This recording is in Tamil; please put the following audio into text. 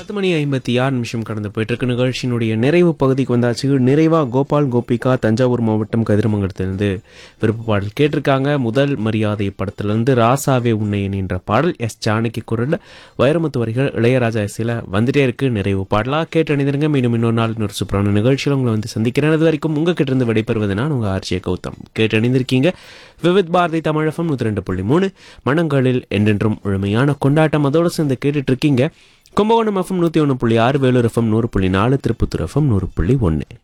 பத்து மணி ஐம்பத்தி ஆறு நிமிஷம் கடந்து போயிட்டு இருக்கு நிகழ்ச்சியினுடைய நிறைவு பகுதிக்கு வந்தாச்சு நிறைவா கோபால் கோபிகா தஞ்சாவூர் மாவட்டம் கதிரமங்கலத்திலிருந்து விருப்ப பாடல் கேட்டிருக்காங்க முதல் மரியாதை படத்திலிருந்து ராசாவே உன்னையன் என்ற பாடல் எஸ் ஜானகி குரல்ல வைரமுத்து வரிகள் இளையராஜா இசையில வந்துட்டே இருக்கு நிறைவு பாடலா கேட்டு அணிந்திருங்க மீண்டும் இன்னொரு நாள் இன்னொரு சூப்பரான நிகழ்ச்சியில் உங்களை வந்து சந்திக்கிறேன் அது வரைக்கும் உங்ககிட்ட இருந்து விடைபெறுவது நான் உங்க ஆர்ஜே கௌதம் கேட்டு அணிந்திருக்கீங்க விவித் பாரதி தமிழகம் நூற்றி ரெண்டு புள்ளி மூணு மனங்களில் என்றென்றும் முழுமையான கொண்டாட்டம் அதோடு சேர்ந்து கேட்டுட்டு இருக்கீங்க கும்பகோணம் எஃப்எம் நூற்றி ஒன்று புள்ளி ஆறு வேலூர் எஃப்எம் நூறு புள்ளி நாலு திருப்பத்தூர் எஃப்எம் நூறு புள்ளி ஒன்று